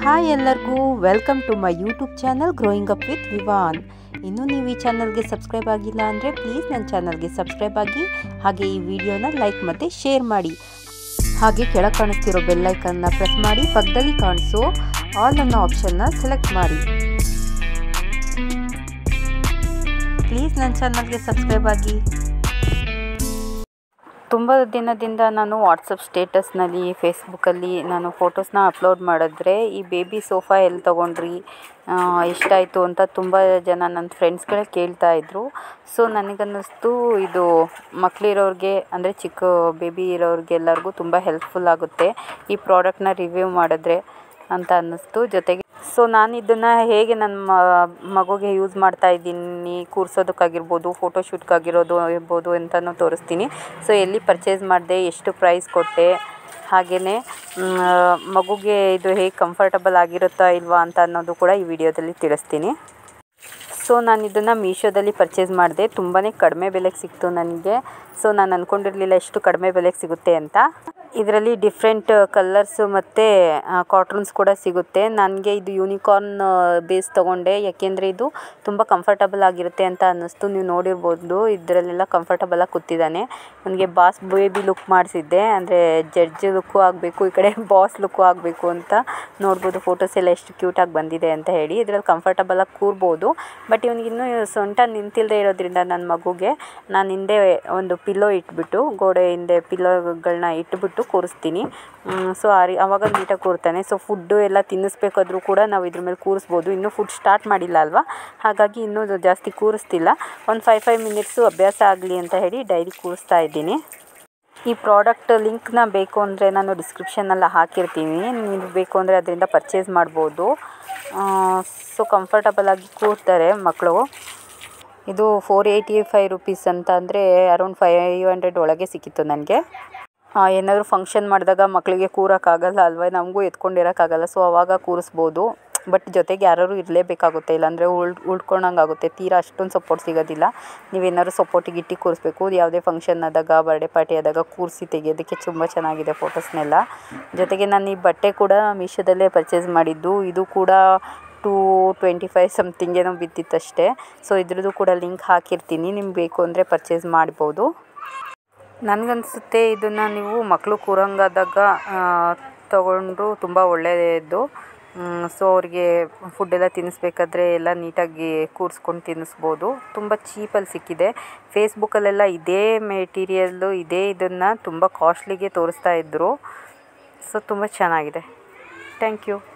hi ಎಲ್ಲರಿಗೂ welcome to my YouTube channel growing up with Vivaan ಇನ್ನೂ ನೀವು ಈ ಚಾನಲ್ಗೆ ಸಬ್ಸ್ಕ್ರೈಬ್ ಆಗಿಲ್ಲ ಅಂದರೆ ಪ್ಲೀಸ್ ನನ್ನ ಚಾನಲ್ಗೆ ಸಬ್ಸ್ಕ್ರೈಬ್ ಆಗಿ ಹಾಗೆ ಈ ವಿಡಿಯೋನ ಲೈಕ್ ಮತ್ತು ಶೇರ್ ಮಾಡಿ ಹಾಗೆ ಕೆಳಗೆ ಕಾಣಿಸ್ತಿರೋ ಬೆಲ್ಲೈಕನ್ನ ಪ್ರೆಸ್ ಮಾಡಿ ಪಕ್ಕದಲ್ಲಿ ಕಾಣಿಸೋ ಆಲ್ ಅನ್ನೋ ಆಪ್ಷನ್ನ ಸೆಲೆಕ್ಟ್ ಮಾಡಿ ಪ್ಲೀಸ್ ನನ್ನ ಚಾನಲ್ಗೆ ಸಬ್ಸ್ಕ್ರೈಬ್ ಆಗಿ ತುಂಬ ದಿನದಿಂದ ನಾನು ವಾಟ್ಸಪ್ ಸ್ಟೇಟಸ್ನಲ್ಲಿ ಫೇಸ್ಬುಕ್ಕಲ್ಲಿ ನಾನು ಫೋಟೋಸ್ನ ಅಪ್ಲೋಡ್ ಮಾಡಿದ್ರೆ ಈ ಬೇಬಿ ಸೋಫಾ ಎಲ್ಲಿ ತೊಗೊಂಡ್ರಿ ಎಷ್ಟಾಯಿತು ಅಂತ ತುಂಬ ಜನ ನನ್ನ ಫ್ರೆಂಡ್ಸ್ಗಳೇ ಕೇಳ್ತಾ ಇದ್ರು ಸೊ ನನಗನ್ನಿಸ್ತು ಇದು ಮಕ್ಕಳಿರೋರಿಗೆ ಅಂದರೆ ಚಿಕ್ಕ ಬೇಬಿ ಇರೋರಿಗೆಲ್ಲರಿಗೂ ತುಂಬ ಹೆಲ್ಪ್ಫುಲ್ ಆಗುತ್ತೆ ಈ ಪ್ರಾಡಕ್ಟ್ನ ರಿವ್ಯೂ ಮಾಡಿದ್ರೆ ಅಂತ ಅನ್ನಿಸ್ತು ಜೊತೆಗೆ ಸೊ ನಾನು ಇದನ್ನು ಹೇಗೆ ನನ್ನ ಮಗುಗೆ ಯೂಸ್ ಮಾಡ್ತಾ ಇದ್ದೀನಿ ಕೂರ್ಸೋದಕ್ಕಾಗಿರ್ಬೋದು ಫೋಟೋಶೂಟ್ಗಾಗಿರೋದು ಇರ್ಬೋದು ಅಂತಲೂ ತೋರಿಸ್ತೀನಿ ಸೊ ಎಲ್ಲಿ ಪರ್ಚೇಸ್ ಮಾಡಿದೆ ಎಷ್ಟು ಪ್ರೈಸ್ ಕೊಟ್ಟೆ ಹಾಗೆಯೇ ಮಗುಗೆ ಇದು ಹೇಗೆ ಕಂಫರ್ಟಬಲ್ ಆಗಿರುತ್ತಾ ಇಲ್ವಾ ಅಂತ ಅನ್ನೋದು ಕೂಡ ಈ ವಿಡಿಯೋದಲ್ಲಿ ತಿಳಿಸ್ತೀನಿ ಸೊ ನಾನು ಇದನ್ನು ಮೀಶೋದಲ್ಲಿ ಪರ್ಚೇಸ್ ಮಾಡಿದೆ ತುಂಬಾ ಕಡಿಮೆ ಬೆಲೆಗೆ ಸಿಕ್ತು ನನಗೆ ಸೊ ನಾನು ಅಂದ್ಕೊಂಡಿರಲಿಲ್ಲ ಎಷ್ಟು ಕಡಿಮೆ ಬೆಲೆಗೆ ಸಿಗುತ್ತೆ ಅಂತ ಇದರಲ್ಲಿ ಡಿಫ್ರೆಂಟ್ ಕಲರ್ಸು ಮತ್ತು ಕಾಟ್ರನ್ಸ್ ಕೂಡ ಸಿಗುತ್ತೆ ನನಗೆ ಇದು ಯೂನಿಕಾರ್ನ್ ಬೇಸ್ ತೊಗೊಂಡೆ ಯಾಕೆಂದರೆ ಇದು ತುಂಬ ಕಂಫರ್ಟಬಲ್ ಆಗಿರುತ್ತೆ ಅಂತ ಅನ್ನಿಸ್ತು ನೀವು ನೋಡಿರ್ಬೋದು ಇದರಲ್ಲೆಲ್ಲ ಕಂಫರ್ಟಬಲಾಗಿ ಕೂತಿದ್ದಾನೆ ನನಗೆ ಬಾಸ್ ಬೇಬಿ ಲುಕ್ ಮಾಡಿಸಿದ್ದೆ ಅಂದರೆ ಜಡ್ಜ್ ಲುಕ್ಕು ಆಗಬೇಕು ಈ ಕಡೆ ಬಾಸ್ ಲುಕ್ಕು ಆಗಬೇಕು ಅಂತ ನೋಡ್ಬೋದು ಫೋಟೋಸ್ ಎಲ್ಲ ಎಷ್ಟು ಕ್ಯೂಟಾಗಿ ಬಂದಿದೆ ಅಂತ ಹೇಳಿ ಇದರಲ್ಲಿ ಕಂಫರ್ಟಬಲಾಗಿ ಕೂರ್ಬೋದು ಬಟ್ ಇವನಿಗಿನ್ನೂ ಸೊಂಟ ನಿಂತಿಲ್ಲದೆ ಇರೋದ್ರಿಂದ ನನ್ನ ಮಗುಗೆ ನಾನು ಹಿಂದೆ ಒಂದು ಪಿಲ್ಲೋ ಇಟ್ಬಿಟ್ಟು ಗೋಡೆ ಹಿಂದೆ ಪಿಲ್ಲೋಗಳನ್ನ ಇಟ್ಬಿಟ್ಟು ಕೂರಿಸ್ತೀನಿ ಸೊ ಆ ರೀ ಆವಾಗ ನೀಟಾಗಿ ಕೂರ್ತಾನೆ ಸೊ ಫುಡ್ಡು ಎಲ್ಲ ತಿನ್ನಿಸ್ಬೇಕಾದ್ರೂ ಕೂಡ ನಾವು ಇದ್ರ ಮೇಲೆ ಕೂರಿಸ್ಬೋದು ಇನ್ನೂ ಫುಡ್ ಸ್ಟಾರ್ಟ್ ಮಾಡಿಲ್ಲ ಅಲ್ವಾ ಹಾಗಾಗಿ ಇನ್ನೂ ಜಾಸ್ತಿ ಕೂರಿಸ್ತಿಲ್ಲ ಒಂದು ಫೈವ್ ಫೈವ್ ಮಿನಿಟ್ಸು ಅಭ್ಯಾಸ ಆಗಲಿ ಅಂತ ಹೇಳಿ ಡೈಲಿ ಕೂರಿಸ್ತಾ ಇದ್ದೀನಿ ಈ ಪ್ರಾಡಕ್ಟ್ ಲಿಂಕ್ನ ಬೇಕು ಅಂದರೆ ನಾನು ಡಿಸ್ಕ್ರಿಪ್ಷನಲ್ಲಿ ಹಾಕಿರ್ತೀನಿ ನೀವು ಬೇಕು ಅಂದರೆ ಅದರಿಂದ ಪರ್ಚೇಸ್ ಮಾಡ್ಬೋದು ಸೊ ಕಂಫರ್ಟಬಲಾಗಿ ಕೂರ್ತಾರೆ ಮಕ್ಕಳು ಇದು ಫೋರ್ ಏಯ್ಟಿ ಫೈವ್ ರುಪೀಸ್ ಅಂತ ಅಂದರೆ ಅರೌಂಡ್ ಫೈವ್ ಹಂಡ್ರೆಡ್ ಒಳಗೆ ಸಿಕ್ಕಿತ್ತು ನನಗೆ ಏನಾದರೂ ಫಂಕ್ಷನ್ ಮಾಡಿದಾಗ ಮಕ್ಕಳಿಗೆ ಕೂರೋಕ್ಕಾಗಲ್ಲ ಅಲ್ವಾ ನಮಗೂ ಎತ್ಕೊಂಡಿರೋಕ್ಕಾಗಲ್ಲ ಸೊ ಅವಾಗ ಕೂರಿಸ್ಬೋದು ಬಟ್ ಜೊತೆಗೆ ಯಾರು ಇರಲೇಬೇಕಾಗುತ್ತೆ ಇಲ್ಲಾಂದರೆ ಉಳ್ ಉಳ್ಕೊಂಡಂಗೆ ಆಗುತ್ತೆ ತೀರಾ ಅಷ್ಟೊಂದು ಸಪೋರ್ಟ್ ಸಿಗೋದಿಲ್ಲ ನೀವೇನಾದ್ರು ಸಪೋರ್ಟಿಗೆ ಇಟ್ಟು ಕೂರಿಸ್ಬೇಕು ಯಾವುದೇ ಫಂಕ್ಷನ್ ಆದಾಗ ಬರ್ಡೇ ಪಾರ್ಟಿ ಆದಾಗ ಕೂರಿಸಿ ತೆಗೆಯೋದಕ್ಕೆ ತುಂಬ ಚೆನ್ನಾಗಿದೆ ಫೋಟೋಸ್ನೆಲ್ಲ ಜೊತೆಗೆ ನಾನು ಈ ಬಟ್ಟೆ ಕೂಡ ಮೀಶೋದಲ್ಲೇ ಪರ್ಚೇಸ್ ಮಾಡಿದ್ದು ಇದು ಕೂಡ ಟೂ ಟ್ವೆಂಟಿ ಫೈವ್ ಸಮಥಿಂಗ್ ಏನೋ ಬಿದ್ದಿತ್ತಷ್ಟೇ ಸೊ ಇದ್ರದ್ದು ಕೂಡ ಲಿಂಕ್ ಹಾಕಿರ್ತೀನಿ ನಿಮ್ಗೆ ಬೇಕು ಅಂದರೆ ಪರ್ಚೇಸ್ ಮಾಡ್ಬೋದು ನನಗನ್ಸುತ್ತೆ ಇದನ್ನು ನೀವು ಮಕ್ಕಳು ಕೂರಂಗಾದಾಗ ತಗೊಂಡು ತುಂಬ ಒಳ್ಳೆಯದು ಸೊ ಅವ್ರಿಗೆ ಫುಡ್ಡೆಲ್ಲ ತಿನ್ನಿಸ್ಬೇಕಾದ್ರೆ ಎಲ್ಲ ನೀಟಾಗಿ ಕೂರಿಸ್ಕೊಂಡು ತಿನ್ನಿಸ್ಬೋದು ತುಂಬ ಚೀಪಲ್ಲಿ ಸಿಕ್ಕಿದೆ ಫೇಸ್ಬುಕ್ಕಲ್ಲೆಲ್ಲ ಇದೇ ಮೆಟೀರಿಯಲ್ಲು ಇದೇ ಇದನ್ನು ತುಂಬ ಕಾಸ್ಟ್ಲಿಗೆ ತೋರಿಸ್ತಾ ಇದ್ದರು ಸೊ ತುಂಬ ಚೆನ್ನಾಗಿದೆ ಥ್ಯಾಂಕ್ ಯು